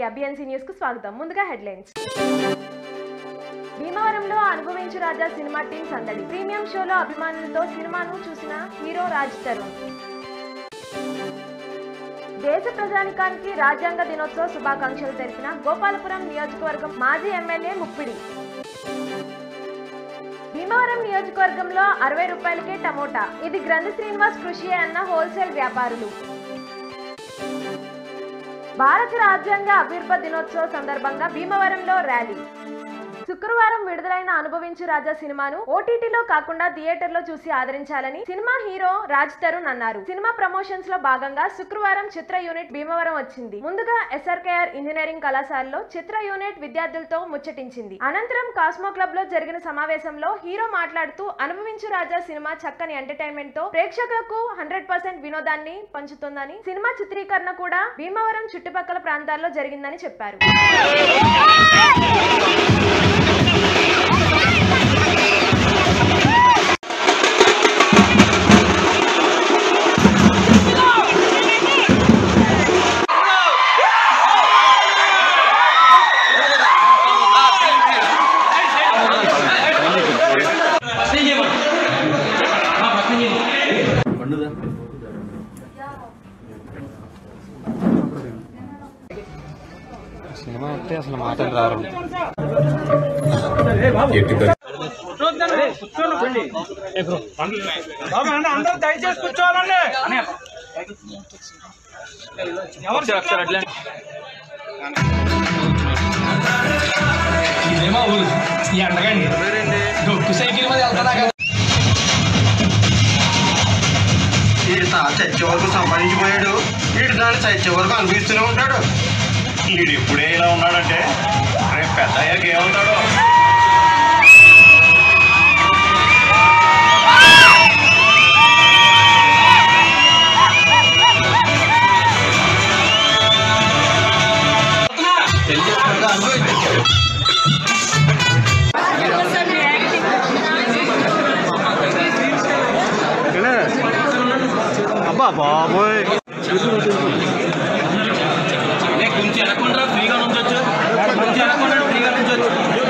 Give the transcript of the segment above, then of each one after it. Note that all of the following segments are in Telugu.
అబియన్సీ న్యూస్ కు స్వాగతం ముందుగా హెడ్లైన్స్ భీమవరంలో అనుభవించు రాజా సినిమా టీం సందడి ప్రీమియం షోలో అభిమానులతో సినిమాను చూసిన హీరో రాజ్ తరుణ్ దేశ ప్రజానికానికి రాజ్యాంగ దినోత్సవ శుభాకాంక్షలు తెలిపిన గోపాలపురం నియోజకవర్గం మాజీ ఎమ్మెల్యే ముప్పిడి భీమవరం నియోజకవర్గంలో అరవై రూపాయలకే టమోటా ఇది గ్రంథి శ్రీనివాస్ కృషి అన్న హోల్సేల్ వ్యాపారులు భారత రాజ్యాంగ ఆవిర్భ దినోత్సవ సందర్భంగా భీమవరంలో ర్యాలీ శుక్రవారం విడుదలైన అనుభవించు రాజా సినిమాను ఓటీటీలో కాకుండా థియేటర్ లో చూసి ఆదరించాలని సినిమా హీరో రాజ్ తరుణ్ అన్నారు సినిమా ప్రమోషన్స్ లో భాగంగా శుక్రవారం చిత్ర యూనిట్ భీమవరం వచ్చింది ముందుగా ఎస్ఆర్కేఆర్ ఇంజనీరింగ్ కళాశాలలో చిత్ర యూనిట్ విద్యార్థులతో ముచ్చటించింది అనంతరం కాస్మో క్లబ్ లో జరిగిన సమావేశంలో హీరో మాట్లాడుతూ అనుభవించు రాజా సినిమా చక్కని ఎంటర్టైన్మెంట్ తో ప్రేక్షకులకు హండ్రెడ్ పర్సెంట్ వినోదాన్ని పంచుతుందని సినిమా చిత్రీకరణ కూడా భీమవరం చుట్టుపక్కల ప్రాంతాల్లో జరిగిందని చెప్పారు సినిమా అంటే అసలు మాటలు రారు బాబు అంటే అందరూ దయచేసి కూర్చోవాలండి ఎవరు చెప్పలేదు? ఇదేమో ఊరు ఈ అండగండి డొక్కు సైకిల్ మీద వెళ్తారా వీడు తా చచ్చే వరకు సంపాదించిపోయాడు వీడు దాన్ని చచ్చే వరకు అనిపిస్తూనే ఉంటాడు వీడు ఇప్పుడే ఇలా ఉన్నాడంటే రేపు పెద్ద అయ్యాక ఏమవుతాడో అబ్బా బాబోయ్ కొంచెం ఎనకుండా ఫ్రీగా ఉంచొచ్చు కొంచెం ఎనకుండా ఫ్రీగా ఉంచొచ్చు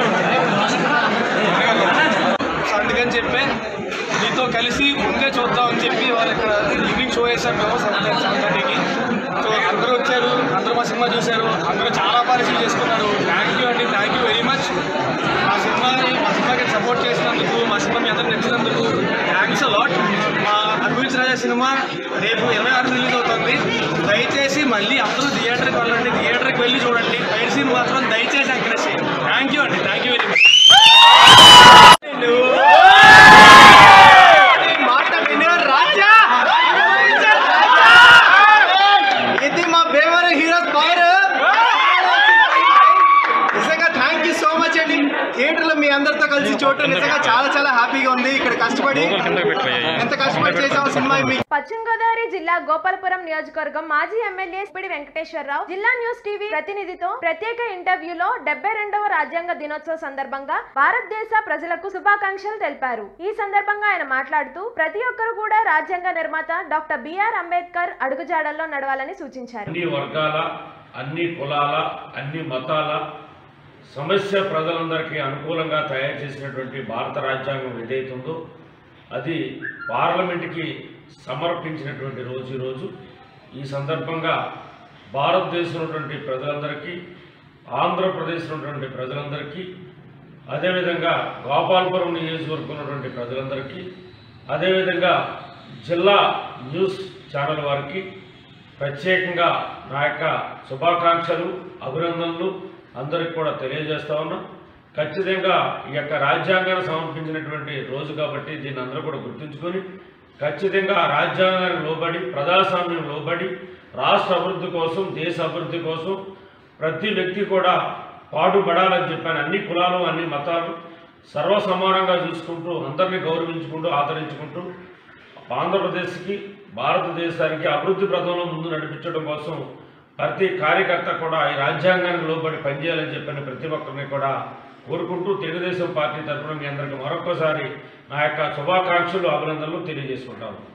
అందుకని చెప్పి మీతో కలిసి ముందే చూద్దామని చెప్పి వాళ్ళు ఇక్కడ ఈవినింగ్ షో వేశారు మేము సెవెన్ సెవెన్కి సో అందరూ వచ్చారు అందరూ మా సినిమా చూశారు అందరూ చాలా బాగా రిసీవ్ చేసుకున్నారు థ్యాంక్ యూ అండి థ్యాంక్ యూ వెరీ మచ్ మా సినిమాని మా సినిమాకి సపోర్ట్ చేసినందుకు మా సినిమా మీ అందరూ నచ్చినందుకు థ్యాంక్స్ లాట్ మా అనుభవించిన రాజా సినిమా రేపు ఇరవై ఆరు రిలీజ్ అవుతుంది దయచేసి మళ్ళీ అందరూ థియేటర్కి వెళ్ళండి థియేటర్కి వెళ్ళి చూడండి ఫైట్ సీన్ మాత్రం దయచేసి ఎంకరేజ్ చేయండి థ్యాంక్ యూ అండి థ్యాంక్ యూ వెరీ మచ్ మాట వినే రాజా ఇది మా భీమవరం హీరోస్ పవర్ నిజంగా థ్యాంక్ యూ సో మచ్ అండి థియేటర్ లో మీ అందరితో కలిసి చూడటం నిజంగా చాలా చాలా హ్యాపీగా ఉంది ఇక్కడ కష్టపడి ఎంత కష్టపడి చేసాము సినిమా మీ పశ్చిమ గోదావరి జిల్లా గోపాలపురం నియోజకవర్గం మాజీ ఎమ్మెల్యే పిడి వెంకటేశ్వరరావు జిల్లా న్యూస్ టీవీ ప్రతినిధితో ప్రత్యేక ఇంటర్వ్యూలో డెబ్బై రెండవ రాజ్యాంగ దినోత్సవ సందర్భంగా భారతదేశ ప్రజలకు శుభాకాంక్షలు తెలిపారు ఈ సందర్భంగా ఆయన మాట్లాడుతూ ప్రతి ఒక్కరు కూడా రాజ్యాంగ నిర్మాత డాక్టర్ బిఆర్ అంబేద్కర్ అడుగుజాడల్లో నడవాలని సూచించారు అన్ని వర్గాల అన్ని కులాల అన్ని మతాల సమస్య ప్రజలందరికీ అనుకూలంగా తయారు చేసినటువంటి భారత రాజ్యాంగం ఏదైతే ఉందో అది పార్లమెంట్కి సమర్పించినటువంటి రోజు ఈ రోజు ఈ సందర్భంగా భారతదేశంలో ఉన్నటువంటి ప్రజలందరికీ ఆంధ్రప్రదేశ్లో ఉన్నటువంటి ప్రజలందరికీ అదేవిధంగా గోపాలపురం నియోజకవర్గం ఉన్నటువంటి ప్రజలందరికీ అదేవిధంగా జిల్లా న్యూస్ ఛానల్ వారికి ప్రత్యేకంగా నా యొక్క శుభాకాంక్షలు అభినందనలు అందరికి కూడా తెలియజేస్తా ఉన్నాం ఖచ్చితంగా ఈ యొక్క రాజ్యాంగాన్ని సమర్పించినటువంటి రోజు కాబట్టి దీన్ని అందరూ కూడా గుర్తుంచుకొని ఖచ్చితంగా రాజ్యాంగానికి లోబడి ప్రజాస్వామ్యం లోబడి రాష్ట్ర అభివృద్ధి కోసం దేశ అభివృద్ధి కోసం ప్రతి వ్యక్తి కూడా పాటుపడాలని చెప్పాను అన్ని కులాలు అన్ని మతాలు సర్వసమానంగా చూసుకుంటూ అందరినీ గౌరవించుకుంటూ ఆదరించుకుంటూ ఆంధ్రప్రదేశ్కి భారతదేశానికి అభివృద్ధి ప్రదంలో ముందు నడిపించడం కోసం ప్రతి కార్యకర్త కూడా ఈ రాజ్యాంగానికి లోబడి పనిచేయాలని చెప్పిన ప్రతి ఒక్కరిని కూడా కోరుకుంటూ తెలుగుదేశం పార్టీ తరఫున మీ అందరికీ మరొకసారి నా యొక్క శుభాకాంక్షలు అభినందనలు తెలియజేసుకుంటాను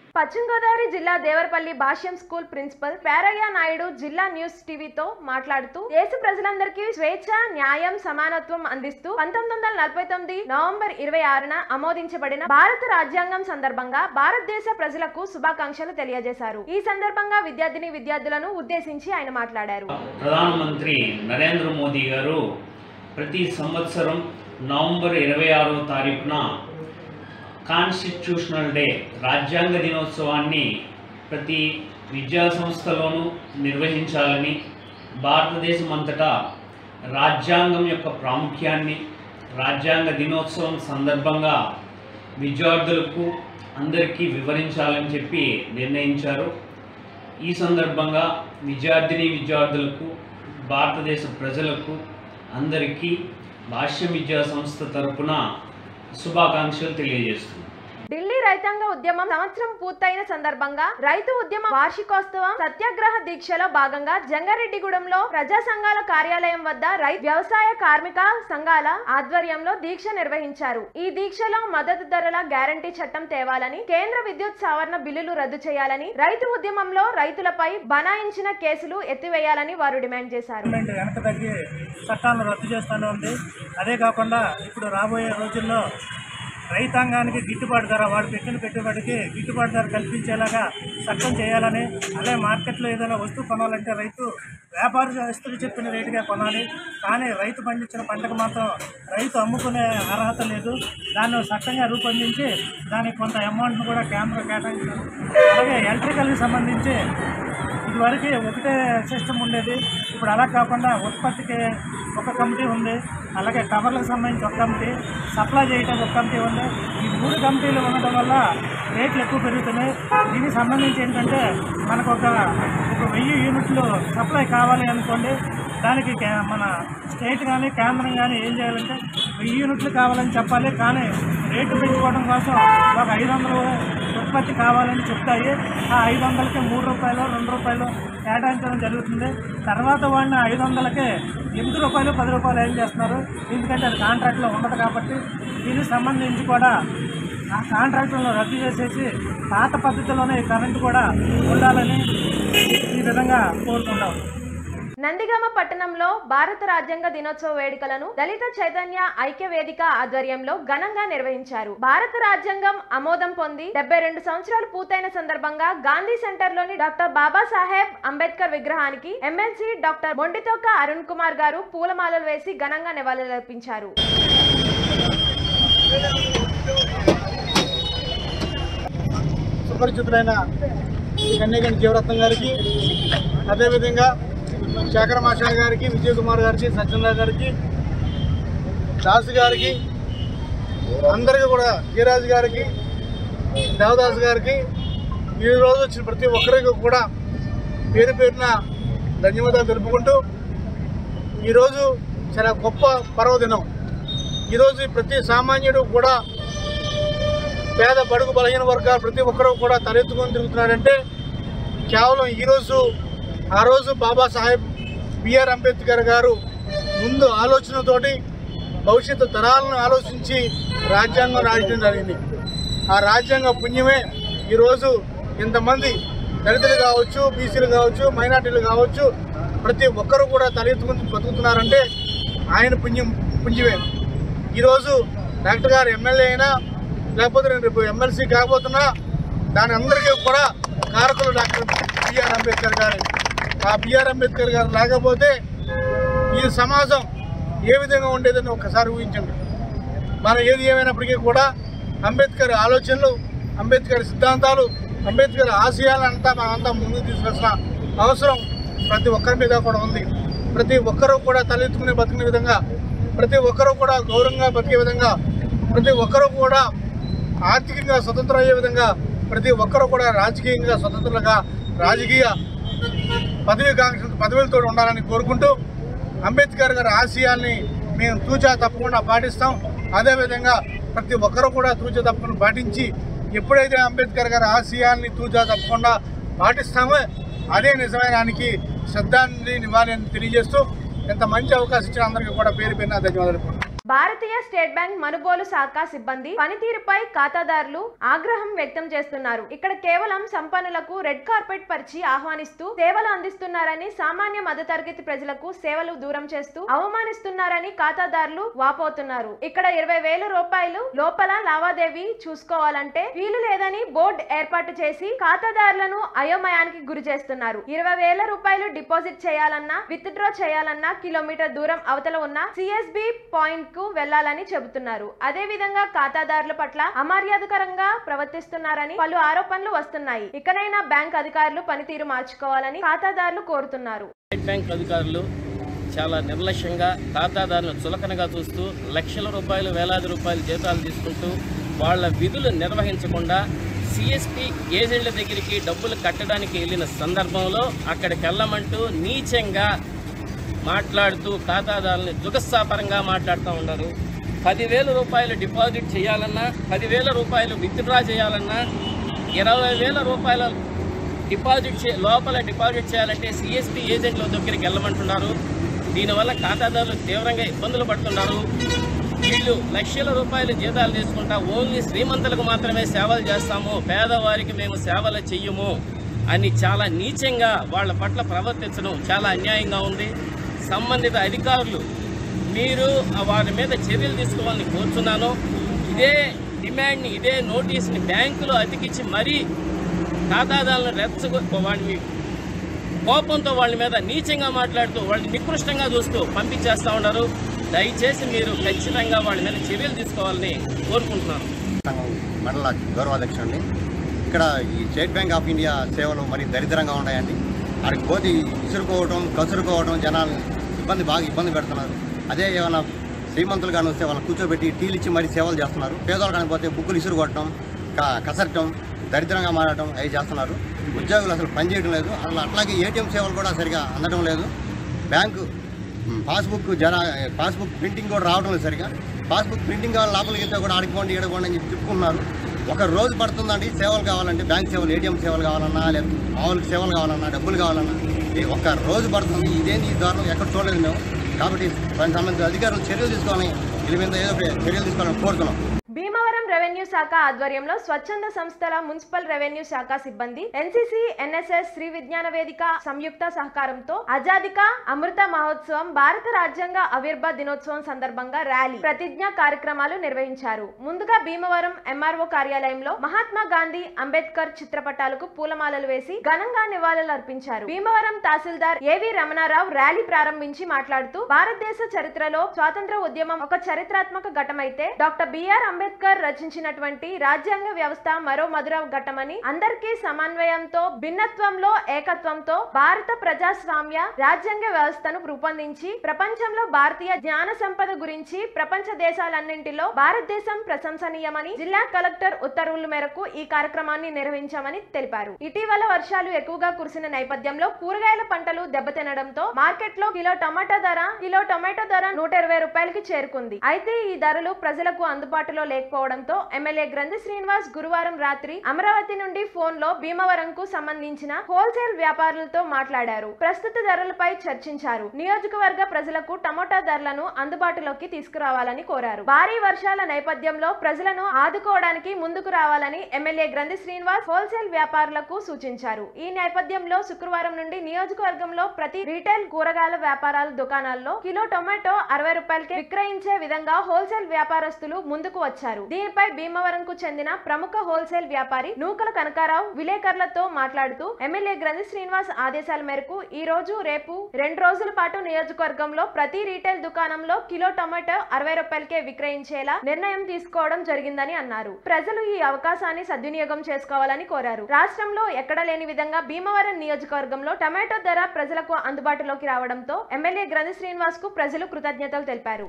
పశ్చిమ గోదావరి జిల్లా దేవరపల్లి భాష్యం స్కూల్ ప్రిన్సిపల్ పేరయ్య నాయుడు జిల్లా న్యూస్ టీవీతో మాట్లాడుతూ దేశ ప్రజలందరికీ స్వేచ్ఛ న్యాయం సమానత్వం అందిస్తూ పంతొమ్మిది వందల నలభై తొమ్మిది నవంబర్ ఇరవై ఆరున ఆమోదించబడిన భారత రాజ్యాంగం సందర్భంగా భారతదేశ ప్రజలకు శుభాకాంక్షలు తెలియజేశారు ఈ సందర్భంగా విద్యార్థిని విద్యార్థులను ఉద్దేశించి ఆయన మాట్లాడారు ప్రధానమంత్రి నరేంద్ర మోదీ గారు ప్రతి సంవత్సరం నవంబర్ ఇరవై ఆరో తారీఖున కాన్స్టిట్యూషనల్ డే రాజ్యాంగ దినోత్సవాన్ని ప్రతి విద్యా సంస్థలోనూ నిర్వహించాలని భారతదేశం అంతటా రాజ్యాంగం యొక్క ప్రాముఖ్యాన్ని రాజ్యాంగ దినోత్సవం సందర్భంగా విద్యార్థులకు అందరికీ వివరించాలని చెప్పి నిర్ణయించారు ఈ సందర్భంగా విద్యార్థిని విద్యార్థులకు భారతదేశ ప్రజలకు అందరికీ భాష్య విద్యా సంస్థ తరపున శుభాకాంక్షలు తెలియజేస్తున్నాను ఢిల్లీ రైతాంగ ఉద్యమం సంవత్సరం పూర్తయిన సందర్భంగా రైతు ఉద్యమ వార్షికోత్సవం సత్యాగ్రహ దీక్షలో భాగంగా జంగారెడ్డిగూడెంలో ప్రజా సంఘాల కార్యాలయం వద్ద రైతు వ్యవసాయ కార్మిక సంఘాల ఆధ్వర్యంలో దీక్ష నిర్వహించారు ఈ దీక్షలో మద్దతు ధరల గ్యారంటీ చట్టం తేవాలని కేంద్ర విద్యుత్ సవరణ బిల్లులు రద్దు చేయాలని రైతు ఉద్యమంలో రైతులపై బనాయించిన కేసులు ఎత్తివేయాలని వారు డిమాండ్ చేశారు గవర్నమెంట్ వెనక తగ్గి చట్టాలను రద్దు చేస్తూనే ఉంది అదే కాకుండా ఇప్పుడు రాబోయే రోజుల్లో రైతాంగానికి గిట్టుబాటు ధర వాళ్ళు పెట్టిన పెట్టుబడికి గిట్టుబాటు ధర కల్పించేలాగా చట్టం చేయాలని అదే మార్కెట్లో ఏదైనా వస్తువు కొనాలంటే రైతు వ్యాపారస్తులు చెప్పిన రేటుగా కొనాలి కానీ రైతు పండించిన పంటకు మాత్రం రైతు అమ్ముకునే అర్హత లేదు దాన్ని చట్టంగా రూపొందించి దానికి కొంత అమౌంట్ను కూడా కేంద్రం కేటాయించారు అలాగే ఎలక్ట్రికల్కి సంబంధించి ఇదివరకు ఒకటే సిస్టమ్ ఉండేది ఇప్పుడు అలా కాకుండా ఉత్పత్తికి ఒక కమిటీ ఉంది అలాగే టవర్లకు సంబంధించి ఒక కమిటీ సప్లై చేయడానికి ఒక కమిటీ ఉంది ఈ మూడు కమిటీలు ఉండడం వల్ల రేట్లు ఎక్కువ పెరుగుతున్నాయి దీనికి సంబంధించి ఏంటంటే మనకు ఒక ఒక వెయ్యి యూనిట్లు సప్లై కావాలి అనుకోండి దానికి కే- మన స్టేట్ కానీ కేంద్రం కానీ ఏం చేయాలంటే వెయ్యి యూనిట్లు కావాలని చెప్పాలి కానీ రేటు పెంచుకోవడం కోసం ఒక ఐదు వందలు ఉత్పత్తి కావాలని చెప్తాయి ఆ ఐదు వందలకి మూడు రూపాయలు రెండు రూపాయలు కేటాయించడం జరుగుతుంది తర్వాత వాడిన ఐదు వందలకే ఎనిమిది రూపాయలు పది రూపాయలు ఏం చేస్తున్నారు ఎందుకంటే అది కాంట్రాక్ట్లో ఉండదు కాబట్టి దీనికి సంబంధించి కూడా ఆ కాంట్రాక్టులను రద్దు చేసేసి పాత పద్ధతిలోనే ఈ కరెంటు కూడా ఉండాలని ఈ విధంగా కోరుకుంటాం నందిగామ పట్టణంలో భారత రాజ్యాంగ దినోత్సవ వేడుకలను దళిత చైతన్య ఐక్య వేదిక ఆధ్వర్యంలో ఘనంగా నిర్వహించారు భారత రాజ్యాంగం ఆమోదం పొంది డెబ్బై రెండు సంవత్సరాలు పూర్తయిన సందర్భంగా గాంధీ సెంటర్ లోని డాక్టర్ బాబాసాహెబ్ అంబేద్కర్ విగ్రహానికి ఎమ్మెల్సీ డాక్టర్ మొండితోక అరుణ్ కుమార్ గారు పూలమాలలు వేసి ఘనంగా నివాళులర్పించారు సుపరిచితులైన కన్యగండి జీవరత్నం గారికి అదేవిధంగా శేఖర మాషా గారికి విజయ్ కుమార్ గారికి సత్యనారాయణ గారికి దాసు గారికి అందరికీ కూడా జీరాజు గారికి దేవదాస్ గారికి ఈరోజు వచ్చిన ప్రతి ఒక్కరికి కూడా పేరు పేరున ధన్యవాదాలు తెలుపుకుంటూ ఈరోజు చాలా గొప్ప పర్వదినం ఈరోజు ప్రతి సామాన్యుడు కూడా పేద బడుగు బలహీన వర్గాలు ప్రతి ఒక్కరూ కూడా తలెత్తుకొని తిరుగుతున్నాడంటే కేవలం ఈరోజు ఆ రోజు బాబాసాహెబ్ బిఆర్ అంబేద్కర్ గారు ముందు ఆలోచనతోటి భవిష్యత్తు తరాలను ఆలోచించి రాజ్యాంగం రాయడం జరిగింది ఆ రాజ్యాంగ పుణ్యమే ఈరోజు ఇంతమంది దళితులు కావచ్చు బీసీలు కావచ్చు మైనార్టీలు కావచ్చు ప్రతి ఒక్కరూ కూడా తలెత్తుకుని బతుకుతున్నారంటే ఆయన పుణ్యం పుణ్యమే ఈరోజు డాక్టర్ గారు ఎమ్మెల్యే అయినా లేకపోతే నేను రేపు ఎమ్మెల్సీ కాకపోతున్నా దాని అందరికీ కూడా కారకులు డాక్టర్ బిఆర్ అంబేద్కర్ గారు ఆ బిఆర్ అంబేద్కర్ గారు లేకపోతే ఈ సమాజం ఏ విధంగా ఉండేదని ఒక్కసారి ఊహించండి మనం ఏది ఏమైనప్పటికీ కూడా అంబేద్కర్ ఆలోచనలు అంబేద్కర్ సిద్ధాంతాలు అంబేద్కర్ ఆశయాలంతా మనంతా ముందుకు తీసుకొచ్చిన అవసరం ప్రతి ఒక్కరి మీద కూడా ఉంది ప్రతి ఒక్కరూ కూడా తలెత్తుకునే బతికిన విధంగా ప్రతి ఒక్కరూ కూడా గౌరవంగా బతికే విధంగా ప్రతి ఒక్కరూ కూడా ఆర్థికంగా స్వతంత్రం అయ్యే విధంగా ప్రతి ఒక్కరూ కూడా రాజకీయంగా స్వతంత్రంగా రాజకీయ పదవి కాంక్ష పదవులతో ఉండాలని కోరుకుంటూ అంబేద్కర్ గారి ఆశయాల్ని మేము తూచా తప్పకుండా పాటిస్తాం అదేవిధంగా ప్రతి ఒక్కరూ కూడా తూచా తప్పకుండా పాటించి ఎప్పుడైతే అంబేద్కర్ గారి ఆశయాల్ని తూచా తప్పకుండా పాటిస్తామో అదే నిజమైనానికి శ్రద్ధాంజలి నివాళి అని తెలియజేస్తూ ఇంత మంచి అవకాశం ఇచ్చిన అందరికీ కూడా పేరు పేరున ధన్యవాదాలు భారతీయ స్టేట్ బ్యాంక్ మనుబోలు శాఖ సిబ్బంది పనితీరుపై ఖాతాదారులు ఆగ్రహం వ్యక్తం చేస్తున్నారు ఇక్కడ కేవలం సంపన్నులకు రెడ్ కార్పెట్ పరిచి ఆహ్వానిస్తూ సేవలు అందిస్తున్నారని సామాన్య మధ్యతరగతి ప్రజలకు సేవలు దూరం చేస్తూ అవమానిస్తున్నారని ఖాతాదారులు వాపోతున్నారు ఇక్కడ ఇరవై వేల రూపాయలు లోపల లావాదేవీ చూసుకోవాలంటే వీలు లేదని బోర్డు ఏర్పాటు చేసి ఖాతాదారులను అయోమయానికి గురి చేస్తున్నారు ఇరవై వేల రూపాయలు డిపాజిట్ చేయాలన్నా విత్ డ్రా చేయాలన్నా కిలోమీటర్ దూరం అవతల ఉన్న సిఎస్బి పాయింట్ కు వెళ్లాలని చెబుతున్నారు అదే విధంగా ఖాతాదారుల పట్ల అమర్యాదకరంగా ప్రవర్తిస్తున్నారని పలు ఆరోపణలు వస్తున్నాయి ఇకనైనా బ్యాంక్ అధికారులు పనితీరు మార్చుకోవాలని ఖాతాదారులు కోరుతున్నారు స్టేట్ బ్యాంక్ అధికారులు చాలా నిర్లక్ష్యంగా ఖాతాదారులను చులకనగా చూస్తూ లక్షల రూపాయలు వేలాది రూపాయలు జీతాలు తీసుకుంటూ వాళ్ళ విధులు నిర్వహించకుండా సిఎస్పి ఏజెంట్ల దగ్గరికి డబ్బులు కట్టడానికి వెళ్ళిన సందర్భంలో అక్కడికి వెళ్ళమంటూ నీచంగా మాట్లాడుతూ ఖాతాదారుని దుగస్సాపరంగా మాట్లాడుతూ ఉన్నారు పదివేల రూపాయలు డిపాజిట్ చేయాలన్నా పదివేల రూపాయలు విత్డ్రా చేయాలన్నా ఇరవై వేల రూపాయల డిపాజిట్ చే లోపల డిపాజిట్ చేయాలంటే సిఎస్పి ఏజెంట్ల దగ్గరికి వెళ్ళమంటున్నారు దీనివల్ల ఖాతాదారులు తీవ్రంగా ఇబ్బందులు పడుతున్నారు వీళ్ళు లక్షల రూపాయలు జీతాలు తీసుకుంటా ఓన్లీ శ్రీమంతులకు మాత్రమే సేవలు చేస్తాము పేదవారికి మేము సేవలు చెయ్యము అని చాలా నీచంగా వాళ్ళ పట్ల ప్రవర్తించడం చాలా అన్యాయంగా ఉంది సంబంధిత అధికారులు మీరు వారి మీద చర్యలు తీసుకోవాలని కోరుతున్నాను ఇదే డిమాండ్ని ఇదే నోటీస్ని బ్యాంకులో అతికిచ్చి మరీ ఖాతాదారులను రెచ్చగొ వాడిని కోపంతో వాళ్ళ మీద నీచంగా మాట్లాడుతూ వాళ్ళని నికృష్టంగా చూస్తూ పంపించేస్తూ ఉన్నారు దయచేసి మీరు ఖచ్చితంగా వాళ్ళ మీద చర్యలు తీసుకోవాలని కోరుకుంటున్నాను సంఘం మండల గౌరవాధ్యక్షుడిని ఇక్కడ ఈ స్టేట్ బ్యాంక్ ఆఫ్ ఇండియా సేవలు మరి దరిద్రంగా ఉన్నాయండి అక్కడికి పోతే ఇసురుకోవటం కసురుకోవటం జనాలు ఇబ్బంది బాగా ఇబ్బంది పెడుతున్నారు అదే ఏమైనా శ్రీమంతులు కానీ వస్తే వాళ్ళని కూర్చోబెట్టి టీలు ఇచ్చి మరీ సేవలు చేస్తున్నారు పేదవాళ్ళు కానీ పోతే బుక్కులు ఇసురు కొట్టడం క- కసరటం దరిద్రంగా మారటం అవి చేస్తున్నారు ఉద్యోగులు అసలు పనిచేయడం లేదు అసలు అట్లాగే ఏటీఎం సేవలు కూడా సరిగా అందడం లేదు బ్యాంకు మ్, పాస్బుక్ జరా పాస్బుక్ ప్రింటింగ్ కూడా రావడం లేదు సరిగా పాస్బుక్ ప్రింటింగ్ కావాలి లోపలికి వెళ్తే కూడా ఆడుకోండి ఏడుకోండి అని చెప్పి చెప్పుకుంటున్నారు ఒక రోజు పడుతుందండి సేవలు కావాలంటే బ్యాంక్ సేవలు ఏటీఎం సేవలు కావాలన్నా లేదా మామూలు సేవలు కావాలన్నా డబ్బులు కావాలన్నా ఈ ఒక్క రోజు పడుతుంది ఇదేంటి ఈ దారుణం ఎక్కడ చూడలేదు మేము కాబట్టి దానికి సంబంధించిన అధికారులు చర్యలు తీసుకోవాలని వీళ్ళ మీద ఏదో ఒకటి చర్యలు తీసుకోవాలని కోరుతున్నాం భీమవరం రెవెన్యూ శాఖ ఆధ్వర్యంలో స్వచ్ఛంద సంస్థల మున్సిపల్ రెవెన్యూ శాఖ సిబ్బంది ఎన్సీసీ ఎన్ఎస్ఎస్ శ్రీ విజ్ఞాన వేదిక సంయుక్త సహకారంతో అజాదిక అమృత మహోత్సవం భారత రాజ్యాంగ ఆవిర్భ దినోత్సవం సందర్భంగా ర్యాలీ ప్రతిజ్ఞ కార్యక్రమాలు నిర్వహించారు ముందుగా భీమవరం ఎంఆర్ఓ కార్యాలయంలో మహాత్మా గాంధీ అంబేద్కర్ చిత్రపటాలకు పూలమాలలు వేసి ఘనంగా నివాళులు అర్పించారు భీమవరం తహసీల్దార్ ఏవి రమణారావు ర్యాలీ ప్రారంభించి మాట్లాడుతూ భారతదేశ చరిత్రలో స్వాతంత్ర ఉద్యమం ఒక చరిత్రాత్మక ఘట్టమైతే డాక్టర్ బిఆర్ అంబేద్కర్ రచించినటువంటి రాజ్యాంగ వ్యవస్థ మరో మధుర ఘట్టమని అందరికీ సమన్వయంతో భిన్నత్వంలో ఏకత్వంతో భారత ప్రజాస్వామ్య రాజ్యాంగ వ్యవస్థను రూపొందించి ప్రపంచంలో భారతీయ జ్ఞాన సంపద గురించి ప్రపంచ దేశాలన్నింటిలో భారతదేశం ప్రశంసనీయమని జిల్లా కలెక్టర్ ఉత్తర్వుల మేరకు ఈ కార్యక్రమాన్ని నిర్వహించామని తెలిపారు ఇటీవల వర్షాలు ఎక్కువగా కురిసిన నేపథ్యంలో కూరగాయల పంటలు దెబ్బతినడంతో మార్కెట్ లో కిలో టమాటా ధర కిలో టొమాటో ధర నూట ఇరవై రూపాయలకి చేరుకుంది అయితే ఈ ధరలు ప్రజలకు అందుబాటులో లేకపోవడంతో ఎమ్మెల్యే గ్రంథి శ్రీనివాస్ గురువారం రాత్రి అమరావతి నుండి ఫోన్ లో భీమవరంకు సంబంధించిన హోల్సేల్ వ్యాపారులతో మాట్లాడారు ప్రస్తుత ధరలపై చర్చించారు నియోజకవర్గ ప్రజలకు టమోటా ధరలను అందుబాటులోకి తీసుకురావాలని కోరారు భారీ వర్షాల నేపథ్యంలో ప్రజలను ఆదుకోవడానికి ముందుకు రావాలని ఎమ్మెల్యే గ్రంథి శ్రీనివాస్ హోల్సేల్ వ్యాపారులకు సూచించారు ఈ నేపథ్యంలో శుక్రవారం నుండి నియోజకవర్గంలో ప్రతి రీటైల్ కూరగాయల వ్యాపారాల దుకాణాల్లో కిలో టొమాటో అరవై రూపాయలకి విక్రయించే విధంగా హోల్సేల్ వ్యాపారస్తులు ముందుకు వచ్చారు దీనిపై భీమవరంకు చెందిన ప్రముఖ హోల్సేల్ వ్యాపారి నూకల కనకారావు విలేకరులతో మాట్లాడుతూ ఎమ్మెల్యే గ్రంథి శ్రీనివాస్ ఆదేశాల మేరకు ఈ రోజు రేపు రెండు రోజుల పాటు నియోజకవర్గంలో ప్రతి రీటైల్ దుకాణంలో కిలో టొమాటో అరవై రూపాయలకే విక్రయించేలా నిర్ణయం తీసుకోవడం జరిగిందని అన్నారు ప్రజలు ఈ అవకాశాన్ని సద్వినియోగం చేసుకోవాలని కోరారు రాష్ట్రంలో ఎక్కడ లేని విధంగా భీమవరం నియోజకవర్గంలో టమాటో ధర ప్రజలకు అందుబాటులోకి రావడంతో ఎమ్మెల్యే గ్రంథి శ్రీనివాస్ కు ప్రజలు కృతజ్ఞతలు తెలిపారు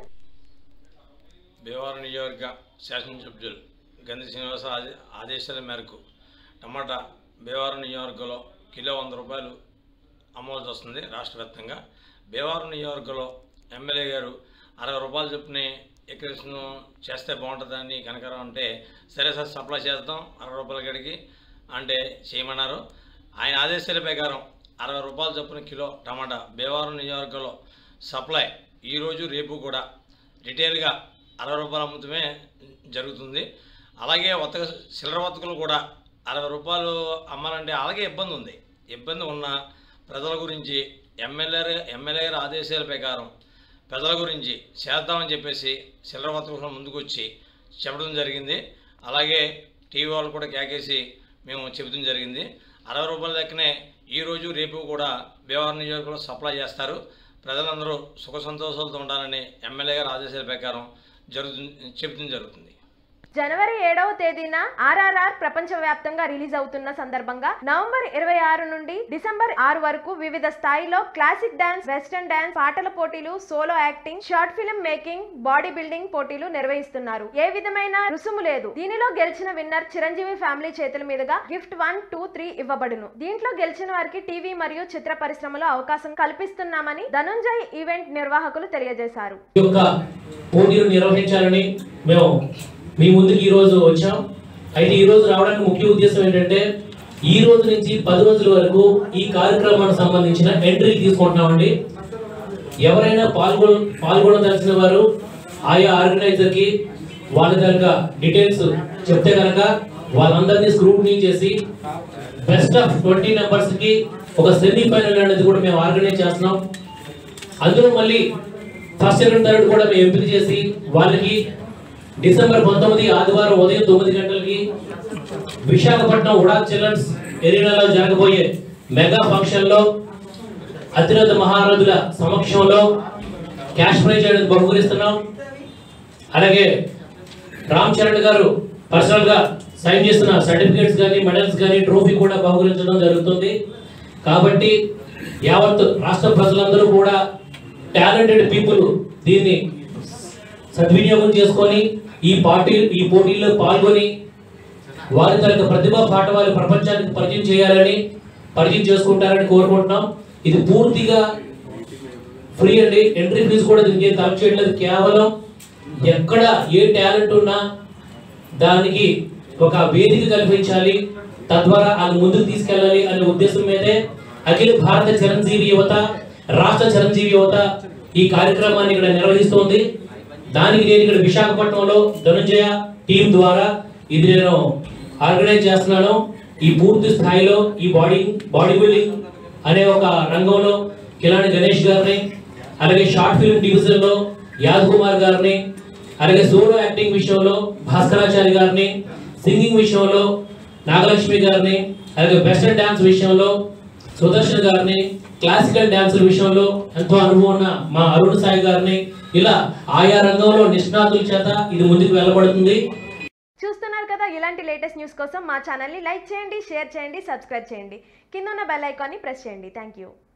భీమవరం నియోజకవర్గ శాసనసభ్యులు గంధి శ్రీనివాస ఆదే ఆదేశాల మేరకు టమాటా భీమవరం నియోజకవర్గంలో కిలో వంద రూపాయలు అమ్మవలసి వస్తుంది రాష్ట్ర వ్యాప్తంగా భీమవరం నియోజకవర్గంలో ఎమ్మెల్యే గారు అరవై రూపాయలు చొప్పున ఎక్రేషన్ చేస్తే బాగుంటుందని కనకరావు అంటే సరే సార్ సప్లై చేద్దాం అరవై రూపాయల గడికి అంటే చేయమన్నారు ఆయన ఆదేశాల ప్రకారం అరవై రూపాయల చొప్పున కిలో టమాటా భీమవరం నియోజకవర్గంలో సప్లై ఈరోజు రేపు కూడా రిటైల్గా అరవై రూపాయలు అమ్ముతమే జరుగుతుంది అలాగే వర్తక చిల్లర వర్తకులు కూడా అరవై రూపాయలు అమ్మాలంటే అలాగే ఇబ్బంది ఉంది ఇబ్బంది ఉన్న ప్రజల గురించి ఎమ్మెల్యే ఎమ్మెల్యే గారి ఆదేశాల ప్రకారం ప్రజల గురించి చేద్దామని చెప్పేసి చిల్లర వర్తకులు ముందుకు వచ్చి చెప్పడం జరిగింది అలాగే టీవీ వాళ్ళు కూడా కేకేసి మేము చెబుతాం జరిగింది అరవై రూపాయల లెక్కనే ఈరోజు రేపు కూడా భీమవరం నియోజకవర్గంలో సప్లై చేస్తారు ప్రజలందరూ సుఖ సంతోషాలతో ఉండాలని ఎమ్మెల్యే గారి ఆదేశాల ప్రకారం జరుగుతుంది చెబుతుంది జరుగుతుంది జనవరి ఏడవ తేదీన ఆర్ఆర్ఆర్ ప్రపంచవ్యాప్తంగా రిలీజ్ అవుతున్న సందర్భంగా నవంబర్ ఇరవై ఆరు నుండి డిసెంబర్ ఆరు వరకు వివిధ స్థాయిలో క్లాసిక్ డాన్స్ వెస్టర్న్ డాన్స్ పాటల పోటీలు solo acting short film making body building పోటీలు నిర్వహిస్తున్నారు ఏ విధమైన రుసుము లేదు దీనిలో గెలిచిన విన్నర్ చిరంజీవి ఫ్యామిలీ చేతుల మీదుగా గిఫ్ట్ వన్ టూ త్రీ ఇవ్వబడును దీంట్లో గెలిచిన వారికి టీవీ మరియు చిత్ర పరిశ్రమలో అవకాశం కల్పిస్తున్నామని ధనుంజయ్ ఈవెంట్ నిర్వాహకులు తెలియజేశారు ఈ యొక్క పోటీలు నిర్వహించాలని మేము మీ ముందుకు ఈరోజు వచ్చాం అయితే ఈ రోజు రావడానికి ముఖ్య ఉద్దేశం ఏంటంటే ఈ రోజు నుంచి పది రోజుల వరకు ఈ కార్యక్రమానికి సంబంధించిన ఎంట్రీ తీసుకుంటున్నామండి ఎవరైనా పాల్గొ పాల్గొనదలిచిన వారు ఆయా ఆర్గనైజర్కి వాళ్ళ తాలూకా డీటెయిల్స్ చెప్తే కనుక వాళ్ళందరినీ స్క్రూటినీ చేసి బెస్ట్ ఆఫ్ ట్వంటీ కి ఒక సెమీఫైనల్ అనేది కూడా మేము ఆర్గనైజ్ చేస్తున్నాం అందులో మళ్ళీ ఫస్ట్ సెకండ్ థర్డ్ కూడా మేము ఎంపిక చేసి వాళ్ళకి డిసెంబర్ పంతొమ్మిది ఆదివారం ఉదయం తొమ్మిది గంటలకి విశాఖపట్నం ఉడా చిల్డ్రన్స్ ఎరీనాలో జరగబోయే మెగా ఫంక్షన్ లో అతిరథ మహారథుల సమక్షంలో క్యాష్ ప్రైజ్ అనేది బహుకరిస్తున్నాం అలాగే రామ్ చరణ్ గారు పర్సనల్ గా సైన్ చేస్తున్న సర్టిఫికేట్స్ కానీ మెడల్స్ కానీ ట్రోఫీ కూడా బహుకరించడం జరుగుతుంది కాబట్టి యావత్ రాష్ట్ర ప్రజలందరూ కూడా టాలెంటెడ్ పీపుల్ దీన్ని సద్వినియోగం చేసుకొని ఈ పార్టీ ఈ పోటీల్లో పాల్గొని వారి తన ప్రతిభా పాఠవాలు ప్రపంచానికి పరిచయం చేయాలని పరిచయం చేసుకుంటారని కోరుకుంటున్నాం ఇది పూర్తిగా ఫ్రీ అండి ఎంట్రీ ఫీజు కూడా దీనికి ఏం కలెక్ట్ చేయట్లేదు కేవలం ఎక్కడ ఏ టాలెంట్ ఉన్నా దానికి ఒక వేదిక కల్పించాలి తద్వారా అది ముందుకు తీసుకెళ్ళాలి అనే ఉద్దేశం మీదే అఖిల భారత చిరంజీవి యువత రాష్ట్ర చిరంజీవి యువత ఈ కార్యక్రమాన్ని ఇక్కడ నిర్వహిస్తోంది దానికి నేను ఇక్కడ విశాఖపట్నంలో ధనుంజయ టీం ద్వారా ఇది నేను ఆర్గనైజ్ చేస్తున్నాను ఈ పూర్తి స్థాయిలో ఈ బాడీ బాడీ బిల్డింగ్ అనే ఒక రంగంలో కిలాని గణేష్ గారిని అలాగే షార్ట్ ఫిల్మ్ డివిజన్ లో యాద్ కుమార్ గారిని అలాగే సోలో యాక్టింగ్ విషయంలో భాస్కరాచారి గారిని సింగింగ్ విషయంలో నాగలక్ష్మి గారిని అలాగే వెస్టర్న్ డాన్స్ విషయంలో సుదర్శన్ గారిని క్లాసికల్ డాన్సుల విషయంలో ఎంతో అనుభవం ఉన్న మా అరుణ్ సాయి గారిని ఇలా ఆయా రంగంలో నిష్ణాతుల చేత ఇది ముందుకు వెళ్ళబడుతుంది చూస్తున్నారు కదా ఇలాంటి లేటెస్ట్ న్యూస్ కోసం మా ఛానల్ని లైక్ చేయండి షేర్ చేయండి సబ్స్క్రైబ్ చేయండి కింద ఉన్న బెల్ ఐకాన్ని ప్రెస్ చేయండి థ్యాంక్ యూ